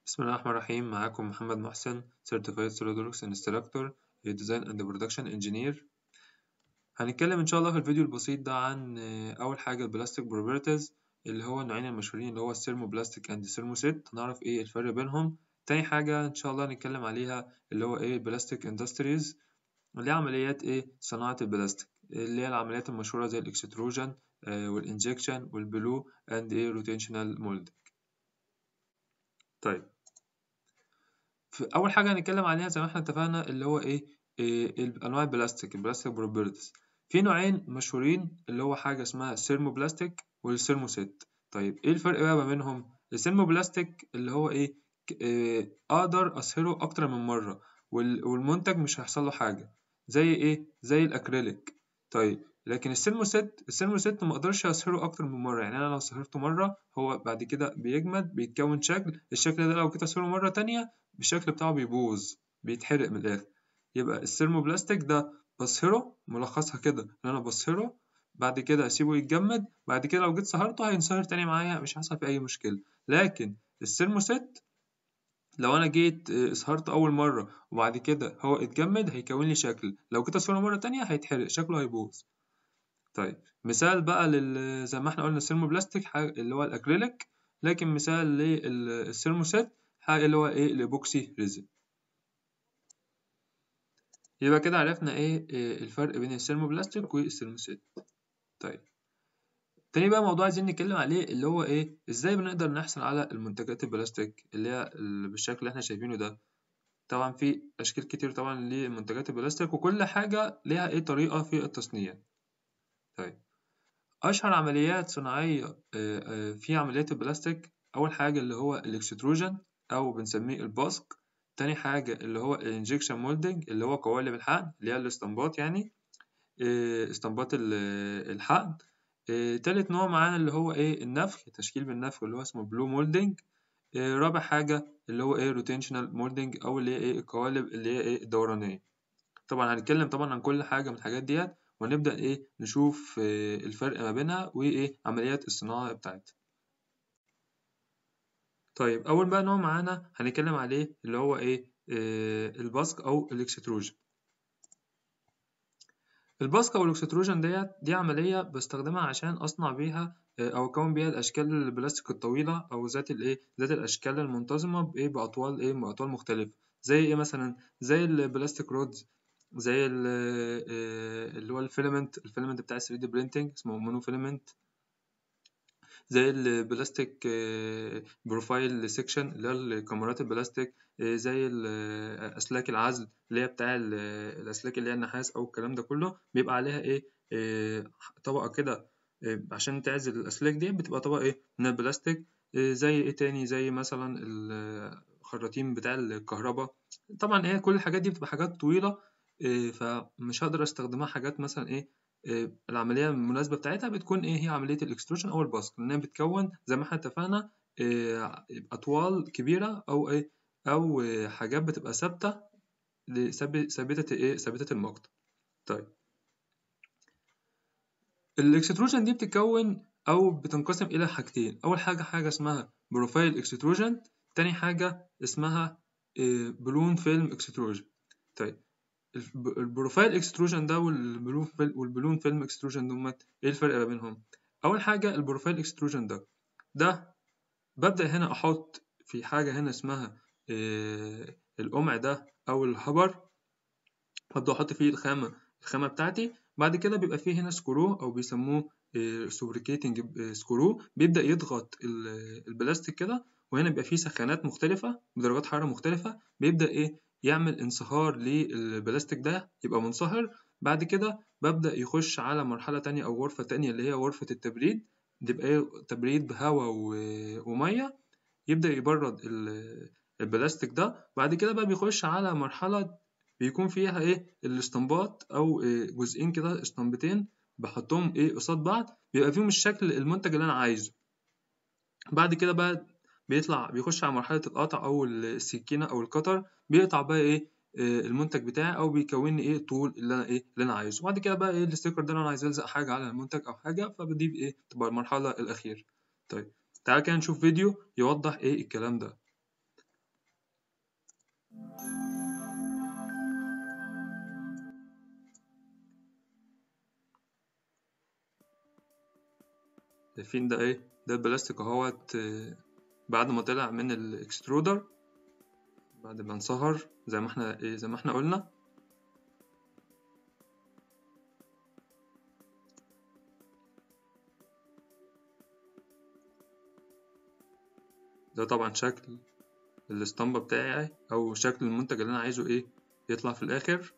بسم الله الرحمن الرحيم معاكم محمد محسن Certified SolidWorks Instructor Design and Production Engineer هنتكلم إن شاء الله في الفيديو البسيط ده عن أول حاجة البلاستيك بروبرتيز اللي هو النوعين المشهورين اللي هو السيرموبلاستيك أند السيرموسيت هنعرف إيه الفرق بينهم تاني حاجة إن شاء الله هنتكلم عليها اللي هو إيه البلاستيك اندستريز اللي هي عمليات إيه صناعة البلاستيك اللي هي العمليات المشهورة زي الإكستروجن والإنجكشن والبلو أند إيه روتيشنال مولدنج طيب اول حاجه هنتكلم عليها زي ما احنا اتفقنا اللي هو ايه, إيه انواع البلاستيك البلاستيك بروبرتيز في نوعين مشهورين اللي هو حاجه اسمها السيرموبلاستيك والسيرموسيت طيب ايه الفرق بقى ما بينهم السيرموبلاستيك اللي هو ايه, إيه اقدر اصهره اكتر من مره والمنتج مش هيحصل له حاجه زي ايه زي الاكريليك طيب لكن السيرموسيت السيرموسيت ما اقدرش اصهره اكتر من مره يعني انا لو صهرته مره هو بعد كده بيجمد بيتكون شكل الشكل ده لو جيت اصهره مره تانية الشكل بتاعه بيبوظ بيتحرق من الاخر يبقى السيرموبلاستيك ده بصهره ملخصها كده ان انا بصهره بعد كده اسيبه يتجمد بعد كده لو جيت صهرته هينصهر تاني معايا مش هيحصل فيه اي مشكله لكن السيرموسيت لو انا جيت صهرته اول مره وبعد كده هو اتجمد هيكون لي شكل لو جيت اصهره مره تانية هيتحرق شكله هيبوظ طيب مثال بقى لل زي ما احنا قلنا السيرموبلاستيك اللي هو الاكريليك لكن مثال للسيرموسيت حاجة اللي هو ايه الإيبوكسي ريزن يبقى كده عرفنا ايه, إيه الفرق بين السيرموبلاستيك والسيرموسيت طيب تاني بقى موضوع عايزين نتكلم عليه اللي هو ايه ازاي بنقدر نحصل على المنتجات البلاستيك اللي هي بالشكل اللي احنا شايفينه ده طبعا في اشكال كتير طبعا لمنتجات البلاستيك وكل حاجة ليها ايه طريقة في التصنيع طيب اشهر عمليات صناعية في عمليات البلاستيك اول حاجة اللي هو الاكستروجن أو بنسميه الباسك تاني حاجة اللي هو الانجكشن مولدنج اللي هو قوالب الحقن اللي هي الاستنباط يعني استنباط الحقن تالت نوع معانا اللي هو ايه النفخ تشكيل بالنفخ اللي هو اسمه بلو مولدنج رابع حاجة اللي هو ايه روتيشنال مولدنج أو اللي هي ايه القوالب اللي هي ايه الدورانية طبعا هنتكلم طبعا عن كل حاجة من الحاجات ديت ونبدأ ايه نشوف الفرق ما بينها وايه عمليات الصناعة بتاعتها طيب أول بقى نوع معانا هنتكلم عليه اللي هو إيه آه الباسك أو الإكستروجن الباسك أو الإكستروجن ديت دي عملية بستخدمها عشان أصنع بيها آه أو أكون بيها الأشكال البلاستيك الطويلة أو ذات الإيه ذات الأشكال المنتظمة بإيه بأطوال إيه بأطوال مختلفة زي إيه مثلا زي البلاستيك رودز زي آه اللي هو الفيلمنت الفيلمنت بتاع 3 دي برينتنج اسمه مونو فيلمنت زي البلاستيك بروفايل سيكشن اللي هي الكاميرات البلاستيك زي اسلاك العزل اللي هي بتاع الاسلاك اللي هي النحاس او الكلام ده كله بيبقى عليها ايه طبقه كده عشان تعزل الاسلاك دي بتبقى طبقه ايه من البلاستيك زي ايه تاني زي مثلا الخراطيم بتاع الكهرباء طبعا ايه كل الحاجات دي بتبقى حاجات طويله فمش هقدر استخدمها حاجات مثلا ايه العملية المناسبة بتاعتها بتكون إيه هي عملية الإكستروجن أو الباسك لأنها بتكون زي ما احنا اتفقنا أطوال كبيرة أو إيه أو حاجات بتبقى ثابتة ثابتة إيه ثابتة المقطع طيب الإكستروجن دي بتتكون أو بتنقسم إلى حاجتين أول حاجة حاجة اسمها بروفايل إكستروجن تاني حاجة اسمها بلون فيلم إكستروجن طيب البروفايل اكستروجن ده والبلون فيلم اكستروجن دومت ايه الفرق ما بينهم اول حاجه البروفايل اكستروجن ده ده ببدا هنا احط في حاجه هنا اسمها إيه القمع ده او الهبر ببدا احط فيه الخامه الخامه بتاعتي بعد كده بيبقى فيه هنا سكرو او بيسموه إيه سوبريكيتنج سكرو بيبدا يضغط البلاستيك كده وهنا بيبقى فيه سخانات مختلفه بدرجات حراره مختلفه بيبدا ايه يعمل انصهار للبلاستيك ده يبقى منصهر بعد كده ببدأ يخش على مرحلة تانية أو غرفة تانية اللي هي غرفة التبريد تبقى ايه تبريد بهواء ومية يبدأ يبرد البلاستيك ده بعد كده بقى بيخش على مرحلة بيكون فيها ايه الاستنباط أو إيه جزئين كده اسطمبتين بحطهم ايه قصاد بعض بيبقى فيهم الشكل المنتج اللي أنا عايزه بعد كده بقى بيطلع بيخش على مرحلة القطع أو السكينة أو القطر بيقطع بقى إيه المنتج بتاعي أو بيكون لي إيه الطول اللي أنا إيه اللي أنا عايزه وبعد كده بقى إيه الستيكر ده لو أنا عايز ألزق حاجة على المنتج أو حاجة فبدي إيه تبقى المرحلة الأخيرة طيب تعالى كده نشوف فيديو يوضح إيه الكلام ده شايفين ده ايه ده البلاستيك اهوت آه، بعد ما طلع من الاكسترودر بعد ما انصهر زي ما احنا ايه زي ما احنا قلنا ده طبعا شكل الاسطمبة بتاعي او شكل المنتج اللي انا عايزه ايه يطلع في الاخر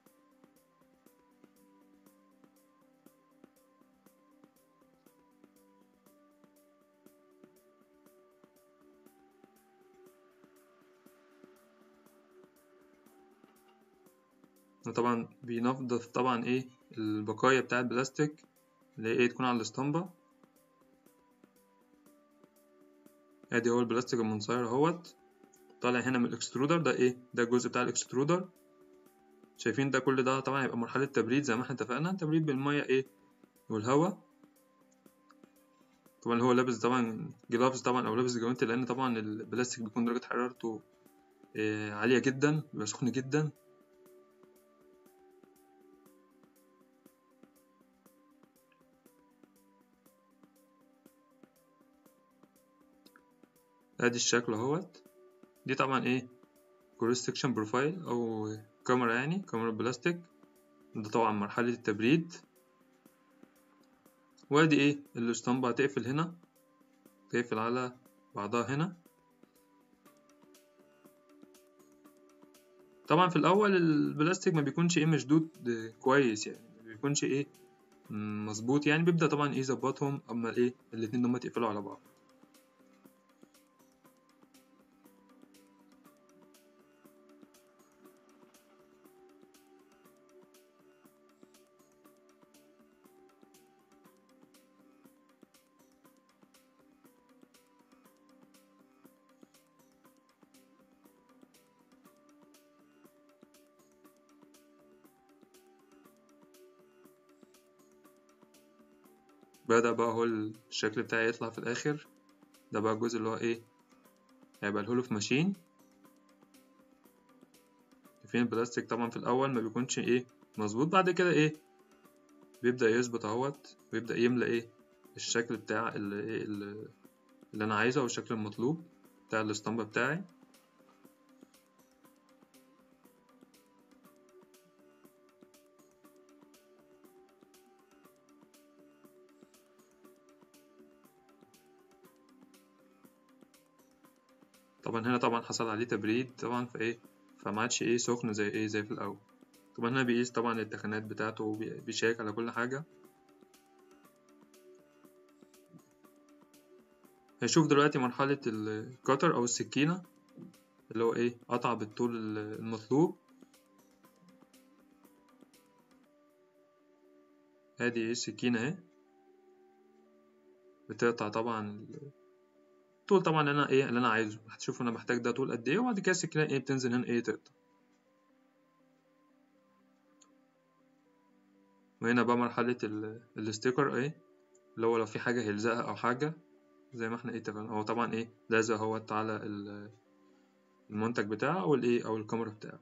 وطبعا بينضف طبعا ايه البقايا بتاع البلاستيك اللي هي ايه تكون على الاسطمبة ادي هو البلاستيك المنصهر اهوت طالع هنا من الاكسترودر ده ايه ده الجزء بتاع الاكسترودر شايفين ده كل ده طبعا هيبقى مرحلة تبريد زي ما احنا اتفقنا تبريد بالمية ايه والهواء طبعا هو لابس طبعا جلافز طبعا او لابس جوانتي لان طبعا البلاستيك بيكون درجة حرارته إيه عالية جدا بيبقى سخن جدا ادي الشكل اهوت دي طبعا ايه كروس سكشن بروفايل او كاميرا يعني كاميرا بلاستيك ده طبعا مرحلة التبريد وادي ايه الاسطمبة هتقفل هنا تقفل على بعضها هنا طبعا في الاول البلاستيك ما بيكونش ايه مشدود كويس يعني ما بيكونش ايه مظبوط يعني بيبدأ طبعا ايه يظبطهم اما ايه الاتنين دول يقفلوا على بعض بدأ بقى هو الشكل بتاعي يطلع في الآخر ده بقى الجزء اللي هو إيه هيبقى الهولو في ماشين فين البلاستيك طبعا في الأول ما بيكونش إيه مظبوط بعد كده إيه بيبدأ يظبط اهوت ويبدأ يملى إيه الشكل بتاع اللي, إيه اللي, اللي أنا عايزه أو الشكل المطلوب بتاع الاسطمبة بتاعي طبعا هنا طبعا حصل عليه تبريد طبعا فايه فما عادش ايه سخن زي ايه زي في الاول طبعا هنا بيقيس طبعا التخانات بتاعته وبيشيك على كل حاجة هنشوف دلوقتي مرحلة الكتر أو السكينة اللي هو ايه قطع بالطول المطلوب ادي ايه السكينة اهي بتقطع طبعا طول طبعا اللي انا ايه اللي انا عايزه هتشوف انا محتاج ده طول قد ايه وبعد كده السكينة ايه بتنزل هنا ايه تقطع وهنا بقى مرحلة الستيكر ايه اللي هو لو في حاجة هيلزقها او حاجة زي ما احنا ايه اتفقنا هو طبعا ايه لازق اهوت على المنتج بتاعه او الايه او الكاميرا بتاعه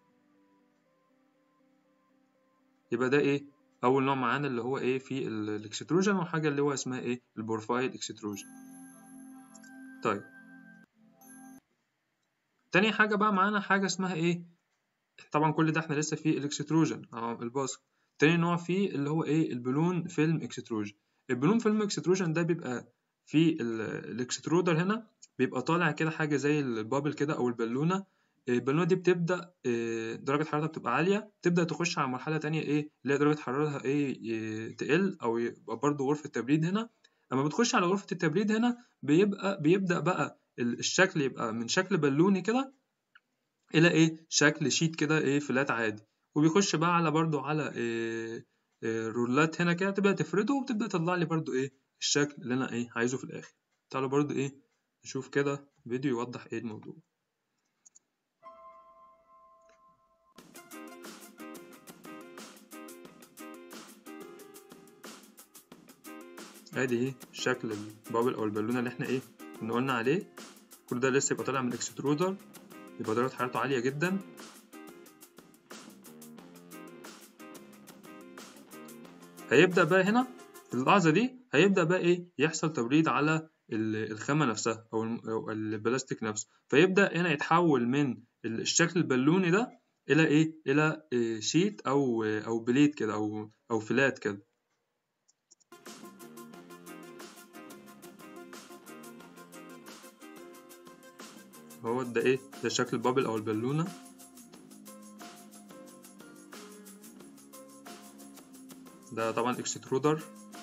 يبقى ده ايه اول نوع معانا اللي هو ايه في الاكستروجن وحاجه اللي هو اسمها ايه البروفايل اكستروجن طيب تاني حاجه بقى معانا حاجه اسمها ايه طبعا كل ده احنا لسه في الاكستروجن اه الباسك تاني نوع فيه اللي هو ايه البلون فيلم اكستروجن البلون فيلم اكستروجن ده بيبقى في الاكسترودر هنا بيبقى طالع كده حاجه زي البابل كده او البالونه البالونه دي بتبدا درجه حرارتها بتبقى عاليه تبدا تخش على مرحله تانية ايه اللي هي درجه حرارتها ايه تقل او يبقى برضو غرفه تبريد هنا اما بتخش على غرفه التبريد هنا بيبقى بيبدا بقى الشكل يبقى من شكل بالوني كده الى ايه شكل شيت كده ايه فلات عادي وبيخش بقى على برضو على إيه إيه رولات هنا كده تبدا تفرده وبتبدا تطلع لي برضو ايه الشكل اللي انا ايه عايزه في الاخر تعالوا برضو ايه نشوف كده فيديو يوضح ايه الموضوع ادي ايه شكل البابل او البالونه اللي احنا ايه كنا قلنا عليه كل ده لسه يبقى طالع من الاكسترودر يبقى درجه حرارته عاليه جدا هيبدا بقى هنا في اللحظة دي هيبدأ بقى إيه يحصل تبريد على الخامة نفسها أو أو البلاستيك نفسه فيبدأ هنا يتحول من الشكل البالوني ده إلى إيه؟ إلى شيت أو أو بليت كده أو أو فلات كده هو ده إيه؟ ده شكل البابل أو البالونة ده طبعا اكسترودر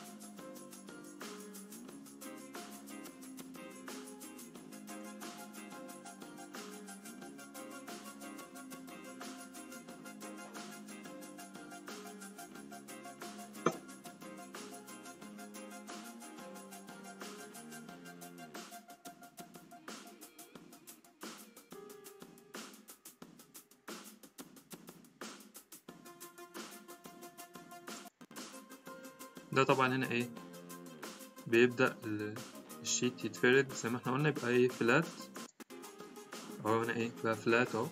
ده طبعا هنا ايه بيبدأ الشيت يتفرد زي ما احنا قلنا يبقى ايه فلات اهو هنا ايه بقى فلات اهو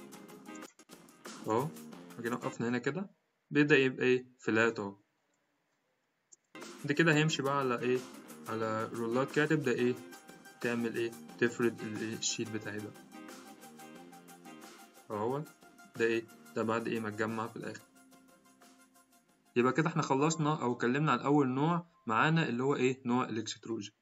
اهو جينا وقفنا هنا كده بيبدأ يبقى ايه فلات اهو دي كده هيمشي بقى على ايه على رولات كده تبدأ ايه تعمل ايه تفرد الشيت بتاعي ده اهو ده ايه ده بعد ايه ما تجمع في الاخر يبقى كده احنا خلصنا او اتكلمنا عن اول نوع معانا اللي هو ايه نوع الاكستروجن